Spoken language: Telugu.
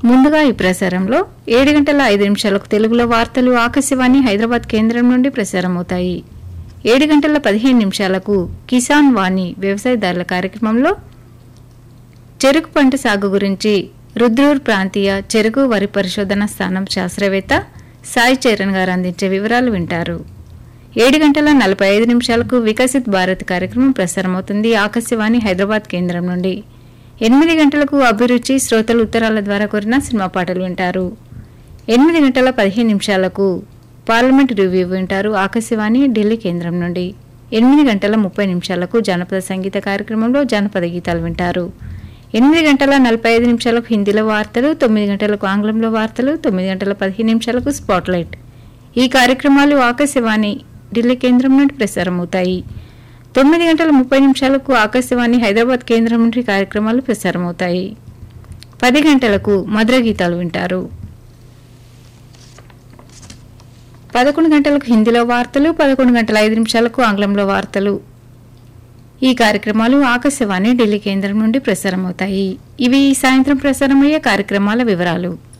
ముందుగా ఈ ప్రసారంలో ఏడు గంటల ఐదు నిమిషాలకు తెలుగులో వార్తలు ఆకాశవాణి హైదరాబాద్ కేంద్రం నుండి ప్రసారమవుతాయి ఏడు గంటల పదిహేను నిమిషాలకు కిసాన్ వాణి వ్యవసాయదారుల కార్యక్రమంలో చెరుకు పంట సాగు గురించి రుద్రూర్ ప్రాంతీయ చెరుకు వరి పరిశోధన స్థానం శాస్త్రవేత్త సాయి చరణ్ గారు అందించే వివరాలు వింటారు ఏడు గంటల నలభై ఐదు నిమిషాలకు వికసిత్ భారత్ కార్యక్రమం ప్రసారమవుతుంది ఆకాశవాణి హైదరాబాద్ కేంద్రం నుండి ఎనిమిది గంటలకు అభిరుచి శ్రోతలు ఉత్తరాల ద్వారా కోరిన సినిమా పాటలు వింటారు ఎనిమిది గంటల పదిహేను నిమిషాలకు పార్లమెంట్ రివ్యూ వింటారు ఆకాశవాణి ఢిల్లీ కేంద్రం నుండి ఎనిమిది గంటల ముప్పై నిమిషాలకు జానపద సంగీత కార్యక్రమంలో జానపద గీతాలు వింటారు ఎనిమిది గంటల నలభై ఐదు నిమిషాలకు హిందీలో వార్తలు తొమ్మిది గంటలకు ఆంగ్లంలో వార్తలు తొమ్మిది గంటల పదిహేను నిమిషాలకు స్పాట్లైట్ ఈ కార్యక్రమాలు ఆకాశవాణి ఢిల్లీ కేంద్రం నుండి ప్రసారమవుతాయి తొమ్మిది గంటల ముప్పై నిమిషాలకు ఆకాశవాణి హైదరాబాద్ కేంద్రం నుండి కార్యక్రమాలు ప్రసారమవుతాయి పది గంటలకు మధుర గీతాలు వింటారు పదకొండు గంటలకు హిందీలో వార్తలు పదకొండు గంటల ఐదు నిమిషాలకు ఆంగ్లంలో వార్తలు ఈ కార్యక్రమాలు ఆకాశవాణి ఢిల్లీ కేంద్రం నుండి ప్రసారమవుతాయి ఇవి ఈ సాయంత్రం ప్రసారమయ్యే కార్యక్రమాల వివరాలు